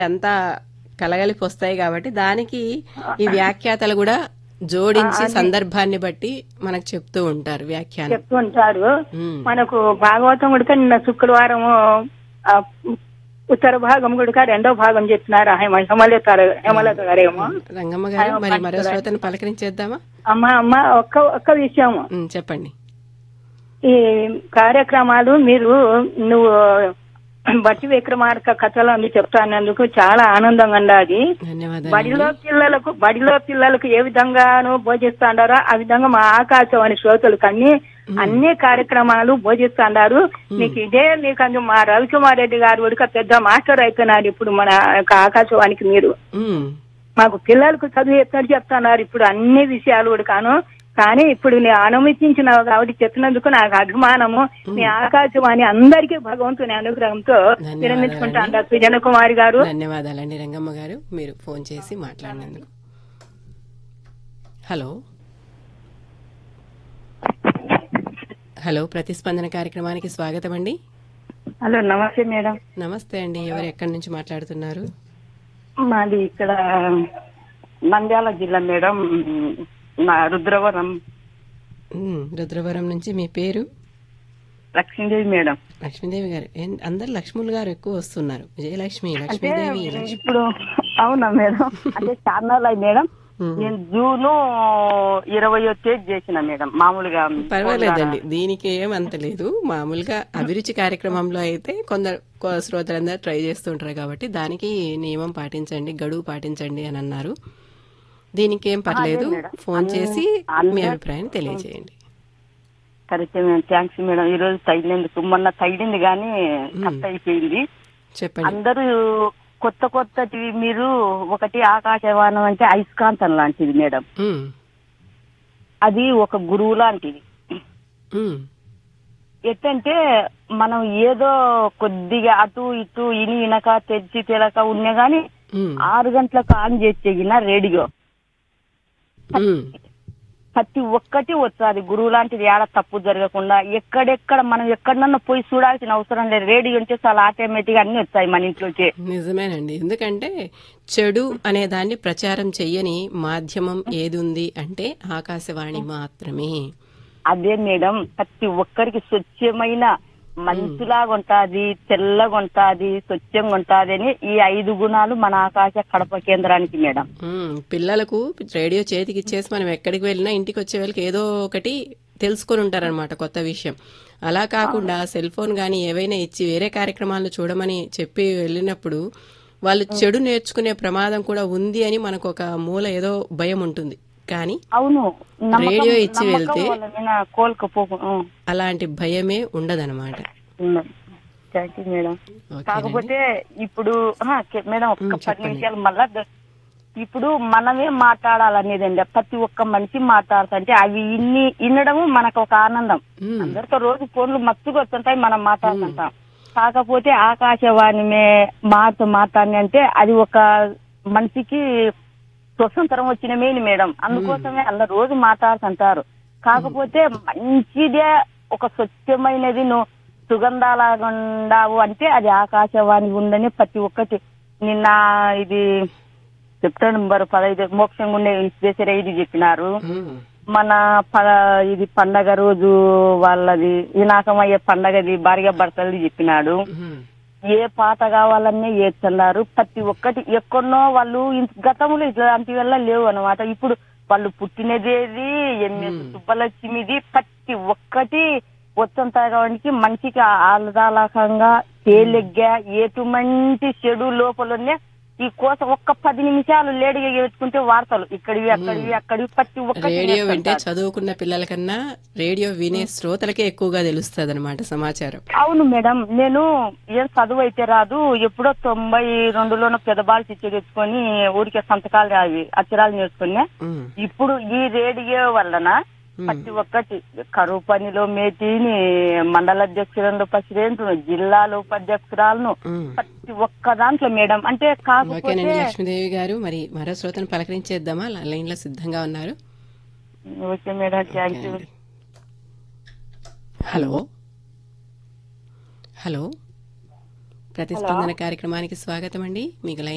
అంతా కలగలిపి వస్తాయి కాబట్టి దానికి ఈ వ్యాఖ్యాతలు కూడా జోడించి సందర్భాన్ని బట్టి మనకు చెప్తూ ఉంటారు వ్యాఖ్యానం చెప్తూ ఉంటారు ఉమ్, మనకు భాగవతం కూడా నిన్న శుక్రవారం ఆ, ఉత్తర భాగం కూడా రెండో భాగం చెప్తున్నారు హేమ- హేమలత హేమలత గారేమో రంగమ్మ గారు మరి మరో శ్రోతను పలకరించేద్దామా అమ్మ అమ్మ ఒక్క ఒక్క విషయం ఉమ్, చెప్పండి ఈ కార్యక్రమాలు మీరు నువ్వు బట్టి విక్రమార్క కథలు అందు చెప్తానందుకు చాలా ఆనందంగా ఉన్నది ధన్యవాదాలు బడిలో పిల్లలకు బడిలో పిల్లలకు ఏ విధంగాను బోధిస్తాడారో ఆ విధంగా మా ఆకాశవాణి శ్రోతలకు అన్ని అన్ని కార్యక్రమాలు బోధిస్తాడారు నీకు ఇదే నీకు అందు మా రవికుమార్ రెడ్డి గారు కూడా పెద్ద మాస్టర్ అయిపోయినారు ఇప్పుడు మన యొక్క ఆకాశవాణికి మీరు ఉమ్, మాకు పిల్లలకు చదువు ఎక్కడ చెప్తున్నారు ఇప్పుడు అన్ని విషయాలు కూడా కాను కానీ ఇప్పుడు నేను అనుమతించినావు కాబట్టి చెప్పినందుకు నాకు అభిమానము మీ ఆకాశవాణి అందరికీ భగవంతుని అనుగ్రహంతో ధన్యవాదాలండి. విరమించుకుంటా సుజన కుమారి గారు ధన్యవాదాలండి రంగమ్మ గారు మీరు ఫోన్ చేసి మాట్లాడినందుకు హలో హలో ప్రతిస్పందన కార్యక్రమానికి స్వాగతం అండి హలో నమస్తే మేడం నమస్తే అండి ఎవరు ఎక్కడి నుంచి మాట్లాడుతున్నారు మాది ఇక్కడ నంద్యాల జిల్లా మేడం నా రుద్రవరం ఉమ్, రుద్రవరం నుంచి మీ పేరు లక్ష్మీదేవి మేడం లక్ష్మీదేవి గారు ఏం- అందరు లక్ష్ములు గారు ఎక్కువ వస్తున్నారు విజయలక్ష్మి లక్ష్మీదేవి లక్ష్మి ఇప్పుడు అవునా మేడం అంటే ఛానల్ అయి మేడం ఉమ్. నేను జూన్ ఇరవై తేదీ చేసిన మేడం మామూలుగా పర్వాలేదండి దీనికి ఏం అంత లేదు మామూలుగా అభిరుచి కార్యక్రమంలో అయితే కొందరు కొ- శ్రోతలందరూ ట్రై చేస్తుంటారు కాబట్టి దానికి నియమం పాటించండి గడువు పాటించండి అని అన్నారు దీనికి ఏం పర్లేదు ఫోన్ చేసి మీ అభిప్రాయాన్ని తెలియజేయండి కరెక్ట్ మేడం థ్యాంక్స్ మేడం ఈ రోజు తగిలినందుకు మొన్న తగిలింది కానీ కట్ అయిపోయింది చెప్పండి అందరూ కొత్త కొత్తటి మీరు ఒకటి ఆకాశవాణం అంటే అయస్కాంతం లాంటిది మేడం ఉమ్, అది ఒక గురువు లాంటిది ఉమ్, ఎట్టంటే మనం ఏదో కొద్దిగా అటు ఇటు ఇని ఇనక తెచ్చి తెలక ఉన్నా గాని ఉమ్, ఆరు గంటలకు ఆన్ చేసేగిన రేడియో ఉమ్, ప్రతి ఒక్కటి వచ్చాది గురువు లాంటిది ఏడ తప్పు జరగకుండా ఎక్కడెక్కడ మనం ఎక్కడన్నా పోయి చూడాల్సిన అవసరం లేదు రేడియో ఉంటే చాలా ఆటోమేటిక్ అన్ని వచ్చాయి మన ఇంట్లోకి నిజమేనండి ఎందుకంటే చెడు అనే దాన్ని ప్రచారం చెయ్యని మాధ్యమం ఏది ఉంది అంటే ఆకాశవాణి మాత్రమే అదే మేడం ప్రతి ఒక్కరికి స్వచ్ఛమైన మంచులాగా ఉంటాది తెల్లగా ఉంటాది స్వచ్ఛంగా ఉంటాది అని ఈ ఐదు గుణాలు మన ఆకాశ కడప కేంద్రానికి మేడం ఉమ్, పిల్లలకు రేడియో చేతికి ఇచ్చేసి మనం ఎక్కడికి వెళ్ళినా ఇంటికి వచ్చే వాళ్ళకి ఏదో ఒకటి తెలుసుకొని ఉంటారనమాట కొత్త విషయం అలా కాకుండా సెల్ ఫోన్ కానీ ఏవైనా ఇచ్చి వేరే కార్యక్రమాలను చూడమని చెప్పి వెళ్ళినప్పుడు వాళ్ళు చెడు నేర్చుకునే ప్రమాదం కూడా ఉంది అని మనకు ఒక మూల ఏదో భయం ఉంటుంది కానీ అవును నమ్మకం- రేడియో ఇచ్చి నమ్మకం వెళ్తే వల్ల నేను కోలుకపోకు అలాంటి భయమే ఉండదన్నమాట థ్యాంక్ యూ మేడం ఓకేనండి కాకపోతే ఇప్పుడు ఆ, కే- మేడం ఒక్క పది నిమిషాలు మళ్ళా ద- ఇప్పుడు మనమే మాట్లాడాలనేది అండి ప్రతి ఒక్క మనిషి మాట్లాడుతుంటే అవి ఇన్ని వినడము మనకు ఒక ఆనందం ఉమ్, అందరితో రోజు ఫోన్లు మత్తుగా వస్తుంటాయి మనం మాట్లాడుతుంటాం కాకపోతే ఆకాశవాణి మే మాట మాట్లాడి అంటే అది ఒక మనిషికి స్వతంత్రం వచ్చిన మేలు మేడం అందుకోసమే అలా రోజు మాట్లాడుతుంటారు కాకపోతే మంచిదే ఒక స్వచ్ఛమైనది నువ్వు సుగంధాలాగా ఉండావు అంటే అది ఆకాశవాణి ఉందని ప్రతి ఒక్కటి నిన్న ఇది సెప్టెంబర్ పదహైదు మోక్షంగా ఉండే ఇన్స్పేసర్ ఇది చెప్పినారు ఉమ్, మన ప ఇది పండగ రోజు వాళ్ళది వినాశమయ్యే పండగది భార్య భర్తలది చెప్పినాడు ఉమ్, ఏ పాట కావాలనే ఏడ్చున్నారు ప్రతి ఒక్కటి ఎక్కడనో వాళ్ళు ఇన్- గతంలో ఇట్లాంటి వల్ల లేవు అనమాట ఇప్పుడు వాళ్ళు పుట్టినదేది ఎంఎస్ సుబ్బలక్ష్మిది ప్రతి ఒక్కటి వచ్చంతాయి కాబట్టి మనిషికి ఆహ్లాదకంగా తేలిగ్గా ఎటువంటి చెడు లోపలనే ఈ కోసం ఒక్క పది నిమిషాలు లేడిగా పెట్టుకుంటే వార్తలు ఇక్కడివి అక్కడివి అక్కడివి ప్రతి ఒక్కటి రేడియో వింటే నేర్చుకుంటారు. చదువుకున్న పిల్లల కన్నా రేడియో వినే శ్రోతలకే ఎక్కువగా తెలుస్తుంది అనమాట సమాచారం అవును మేడం నేను ఏం చదువు అయితే రాదు ఎప్పుడో తొంభై రెండులోనో పెద్దబాలు చిచ్చు తెచ్చుకొని ఊరికే సంతకాలు అవి అక్షరాలు నేర్చుకున్నా ఉమ్, ఇప్పుడు ఈ రేడియో వలన ప్రతి ఒక్కటి కరువు పనిలో మేటీని మండల అధ్యక్షులను ప్రెసిడెంట్ జిల్లాలో ఉపాధ్యక్షురాలను ఉమ్. ప్రతి ఒక్క దాంట్లో మేడం అంటే కాకపోతే ఓకేనండి లక్ష్మీదేవి గారు మరి మరో శ్రోతను పలకరించేద్దామా లైన్ లో సిద్ధంగా ఉన్నారు okay madam thank you hello hello ప్రతిస్పందన కార్యక్రమానికి స్వాగతం అండి మీకు లైన్